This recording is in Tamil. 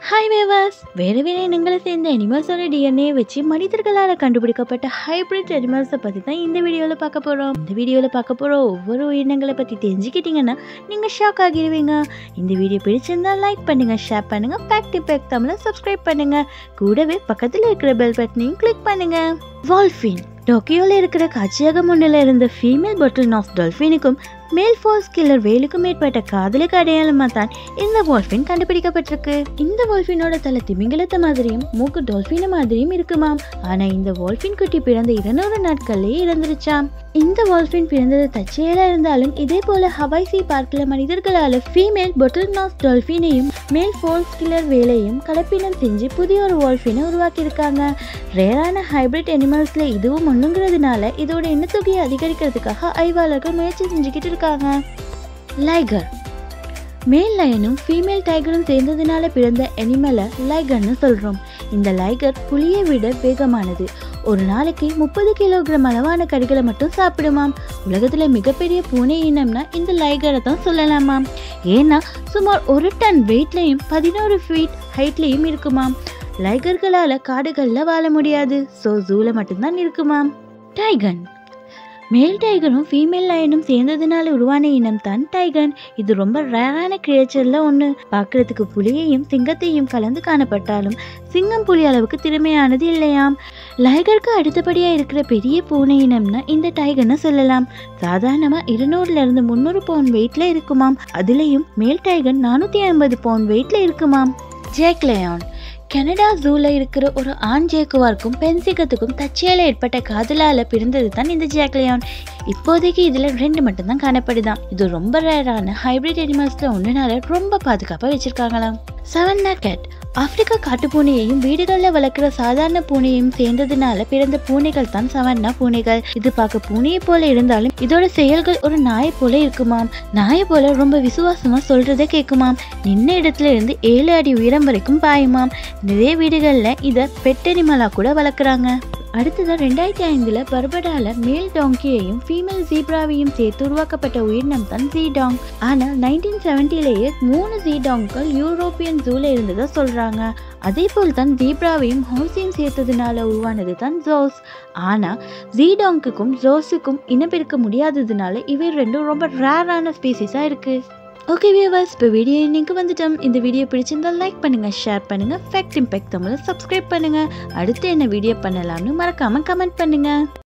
ஹாய் வேவாஸ் வேறு வேறு இனங்களை சேர்ந்த அனிமல்ஸோட டிஎன்ஏ வச்சு மனிதர்களால் கண்டுபிடிக்கப்பட்ட ஹைபிரிட் அனிமல்ஸை பற்றி தான் இந்த வீடியோவில் பார்க்க போகிறோம் இந்த வீடியோவில் பார்க்க போகிற ஒவ்வொரு உயிரினங்களை பற்றி தெரிஞ்சுக்கிட்டீங்கன்னா நீங்கள் ஷாக் ஆகிடுவீங்க இந்த வீடியோ பிடிச்சிருந்தா லைக் பண்ணுங்கள் ஷேர் பண்ணுங்கள் ஃபேக்ட் பேக் தமிழை சப்ஸ்கிரைப் பண்ணுங்கள் கூடவே பக்கத்தில் இருக்கிற பெல் பட்டனையும் கிளிக் பண்ணுங்கள் வால்ஃபின் டோக்கியோவில் இருக்கிற காட்சியகம் ஒன்றில் இருந்த ஃபீமேல் பொட்டில் ஆஃப் டால்ஃபினுக்கும் மேல் ஃபால்ஸ் கில்லர் வேலுக்கும் ஏற்பட்ட காதலுக்கு அடையாளமாக தான் இந்த வால்ஃபின் கண்டுபிடிக்கப்பட்டிருக்கு இந்த வால்ஃபினோட தலை திமிங்கலத்தை மாதிரியும் மூக்கு டால்ஃபின மாதிரியும் இருக்குமாம் ஆனா இந்த வால்ஃபின் குட்டி பிறந்த இருநூறு நாட்கள்லயே இறந்துருச்சாம் இந்த வால்ஃபின் பிறந்தது தற்செயலா இருந்தாலும் இதே போல ஹவாய் சி பார்க்கில் மனிதர்களால ஃபீமேல் பொட்டில் நாஸ் டால்ஃபினையும் மேல் ஃபால்ஸ் கில்லர் வேலையும் கலப்பினம் செஞ்சு புதிய ஒரு வால்ஃபினை உருவாக்கியிருக்காங்க ரேரான ஹைபிரிட் அனிமல்ஸ்ல இதுவும் ஒண்ணுங்கிறதுனால இதோட எண்ணத்தொகையை அதிகரிக்கிறதுக்காக ஆய்வாளர்கள் முயற்சி செஞ்சுக்கிட்டு இருக்காங்க லைகர் மேல் லயனும் ஃபீமேல் டைகரும் சேர்ந்ததுனால பிறந்த அனிமலை லைகர்னு சொல்கிறோம் இந்த லைகர் புலியை விட வேகமானது ஒரு நாளைக்கு முப்பது கிலோகிராம் அளவான கறிகளை மட்டும் சாப்பிடுமாம் உலகத்தில் மிகப்பெரிய பூனை இனம்னா இந்த லைகரை தான் சொல்லலாமாம் ஏன்னா சுமார் ஒரு டன் வெயிட்லையும் பதினோரு ஃபீட் ஹைட்லையும் இருக்குமாம் லைகர்களால் காடுகளில் வாழ முடியாது ஸோ ஜூவில் மட்டும்தான் இருக்குமாம் டைகன் மேல் டைகரும் ஃபீமேல் லயனும் சேர்ந்ததுனால உருவான இனம் தான் டைகன் இது ரொம்ப ரேரான கிரியேச்சரில் ஒன்று பார்க்கறதுக்கு புலியையும் சிங்கத்தையும் கலந்து காணப்பட்டாலும் சிங்கம் புலி அளவுக்கு திறமையானது இல்லையாம் லைகருக்கு அடுத்தபடியாக இருக்கிற பெரிய பூனை இனம்னா இந்த டைகனை சொல்லலாம் சாதாரணமாக இருநூறுலேருந்து முந்நூறு பவுண்ட் வெயிட்டில் இருக்குமாம் அதுலேயும் மேல் டைகன் நானூற்றி ஐம்பது பவுண்ட் வெயிட்டில் இருக்குமாம் ஜேக்லயான் கனடா ஜூல இருக்கிற ஒரு ஆண் ஜேக்குவாருக்கும் பெண் சிங்கத்துக்கும் தற்செயல ஏற்பட்ட காதலால பிறந்தது தான் இந்த ஜேக்லியான் இப்போதைக்கு இதுல ரெண்டு மட்டும்தான் காணப்படுதாம் இது ரொம்ப ரேரான ஹைபிரிட் அனிமல்ஸ்ல ஒன்றுனால ரொம்ப பாதுகாப்பா வச்சிருக்காங்களாம் சவன்னா கேட் ஆப்பிரிக்கா காட்டுப்பூனையையும் வீடுகளில் வளர்க்குற சாதாரண பூனையையும் சேர்ந்ததுனால பிறந்த பூனைகள் தான் சவன்னா பூனைகள் இது பார்க்க பூனையை போல இருந்தாலும் இதோட செயல்கள் ஒரு நாயை போல இருக்குமாம் நாயை போல ரொம்ப விசுவாசமா சொல்றதை கேட்குமாம் நின்ன இடத்துல இருந்து ஏழு அடி உயரம் வரைக்கும் பாயுமாம் நிறைய வீடுகளில் இதை பெட் அனிமலாக கூட வளர்க்குறாங்க அடுத்ததாக ரெண்டாயிரத்தி ஐந்தில் பர்படால மேல் டாங்கியையும் ஃபீமேல் ஜீப்ராவையும் சேர்த்து உருவாக்கப்பட்ட உயிரினம் தான் ஜீடாங் ஆனால் நைன்டீன் செவன்ட்டிலேயே மூணு ஜீடாங்கள் யூரோப்பியன் ஜூல இருந்ததா சொல்கிறாங்க அதே போல் தான் ஜீப்ராவையும் ஹவுஸையும் சேர்த்ததுனால உருவானது தான் ஜோஸ் ஆனால் ஜீடாங்குக்கும் ஜோஸுக்கும் இனப்பெருக்க முடியாததுனால இவை ரெண்டும் ரொம்ப ரேரான ஸ்பீசிஸாக இருக்குது ஓகே வியூவர்ஸ் இப்போ வீடியோ இன்னைக்கு வந்துட்டோம் இந்த வீடியோ பிடிச்சிருந்தா லைக் பண்ணுங்கள் ஷேர் பண்ணுங்கள் ஃபேக்ட் இம்பேக்ட் தமிழ் சப்ஸ்கிரைப் பண்ணுங்கள் அடுத்து என்ன வீடியோ பண்ணலாம்னு மறக்காமல் கமெண்ட் பண்ணுங்கள்